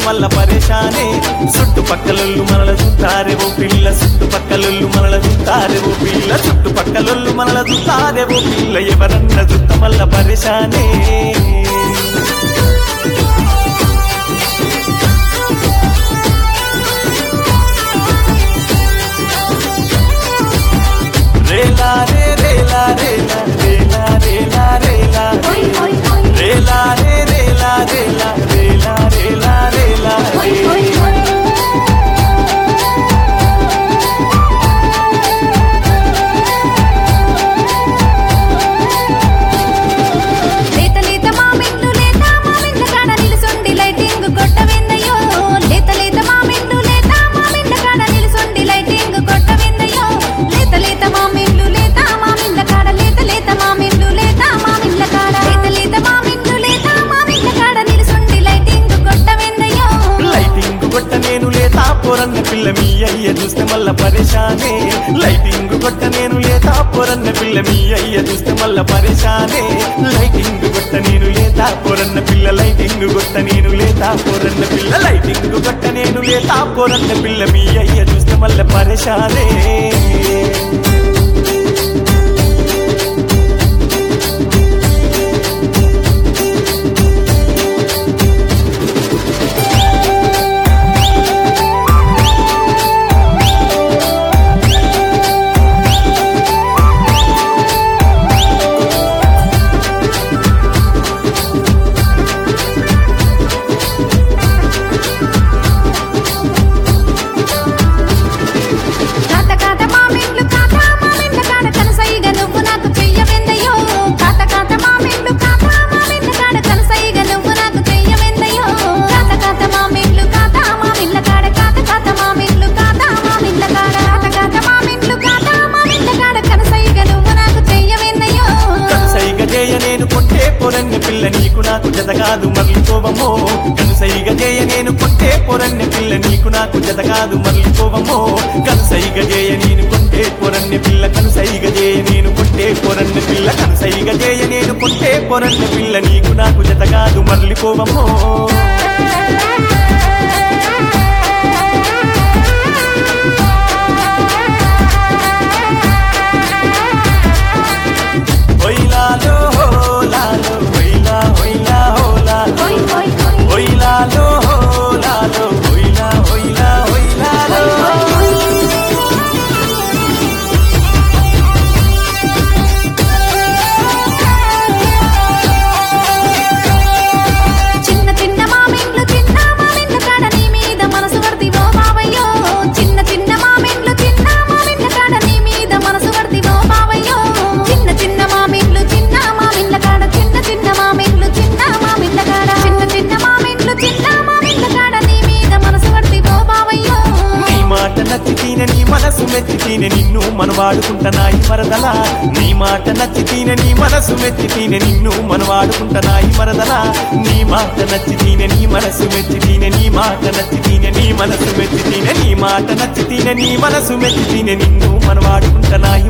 మల్ల పరేషానే చుట్టుపక్కలొల్లు మనల చూస్తారే ఓ పిల్ల చుట్టుపక్కలొల్లు మనల చూస్తారే ఓ పిల్ల చుట్టుపక్కలొల్లు మనల చూస్తారే ఓ పిల్ల ఎవరన్న చుట్ట మల్ల పరేషానే రేలా రే రేలా రేలా రేలా రేలా రేలా హోయ్ హోయ్ హోయ్ రేలా రే రేలా రేలా రేలా రేలా రేలా హోయ్ రే. హోయ్ హోయ్ లేత లేత మామిండ్లు లేత మామిండ్ల కాడ నిలుసుండి లైటింగ్ కొట్టవిందయ్యో లేత లేత మామిండ్లు లేత మామిండ్ల కాడ నిలుసుండి లైటింగ్ కొట్టవిందయ్యో లేత లేత మామిండ్లు లేత మామిండ్ల కాడ లేత లేత మామిండ్లు లేత మామిండ్ల కాడ లేత లేత మామిండ్లు లేత మామిండ్ల కాడ నిలుసుండి లైటింగ్ కొట్టవిందయ్యో లైటింగ్ కొట్ట నేను లేతా పొరన్న పిల్ల మీ అయ్య చూస్తే మల్ల పరేషానే లైటింగ్ కొట్ట నేను లేతా పొరన్న పిల్ల మీ అయ్య చూస్తే మల్ల పరేషానే లైటింగ్ కొట్ట నేను లేతా పొరన్న పిల్ల లైటింగ్ కొట్ట నేను లేతా పొరన్న పిల్ల లైటింగ్ కొట్ట నేను లేతా పొరన్న పిల్ల మీ అయ్య చూస్తే మల్ల పరేషానే కాత కాత మామిండ్లు కాత మామిండ్ల కాడ కనసైగ నువ్వు నాకు చెయ్యవెందయ్యో కాత కాత మామిండ్లు కాత మామిండ్ల కాడ కనసైగ నువ్వు నాకు చెయ్యవెందయ్యో కాత కాత మామిండ్లు కాత మామిండ్ల కాడ కాత కాత మామిండ్లు కాత మామిండ్ల కాడ కాత కాత మామిండ్లు కాత మామిండ్ల కాడ కనసైగ నువ్వు నాకు చెయ్యవెందయ్యో కనుసైగ చేయ నేను కొట్టే పొరన్న పిల్ల నీకు నాకు జత కాదు మరలిపోవమో కనుసైగ చేయ నేను కొట్టే పొరన్న పిల్ల నీకు నాకు జత కాదు మరలిపోవమో కనుసైగ చేయ నేను కొట్టే పొరన్న పిల్ల కనుసైగ చేయ నేను కొట్టే పొరన్న పిల్ల కనుసైగ చేయ నేను కొట్టే పొరన్న పిల్ల నీకు నాకు జత కాదు మరలిపోవమో హొయ్లాలో హోలాలో హొయ్లా హొయ్లా హోలాలో హోయ్ హోయ్ హోయ్ హొయ్లాలో హోలాలో హొయ్లా హొయ్లా హొయ్లాలో చిన్న చిన్న మామిండ్లు చిన్న మామిండ్ల కాడ నీ మీద మనసు వర్తివో బావయ్యో చిన్న చిన్న మామిండ్లు చిన్న మామిండ్ల కాడ నీ మీద మనసు వర్తివో బావయ్యో చిన్న చిన్న మామిండ్లు చిన్న మామిండ్ల కాడ చిన్న చిన్న మామిండ్లు చిన్న మామిండ్ల కాడ చిన్న చిన్న మామిండ్లు చిన్న మామిండ్ల కాడ నీ మీద మనసు వర్తివో బావయ్యో నీ మాట నచ్చి తీన నీ మనసు మెచ్చి తీన నిన్ను మనవాడుకుంటనాయి మరదలా నీ మాట నచ్చి తీన నీ మనసు మెచ్చి తీన నిన్ను మనవాడుకుంటనాయి మరదలా నీ మాట నచ్చి తీన నీ మనసు మెచ్చి తీన నీ మాట నచ్చి తీన నీ మనసు మెచ్చి తీన నీ మాట నచ్చి తీన నీ మనసు మెచ్చి తీన నిన్ను మనవాడుకుంటనాయి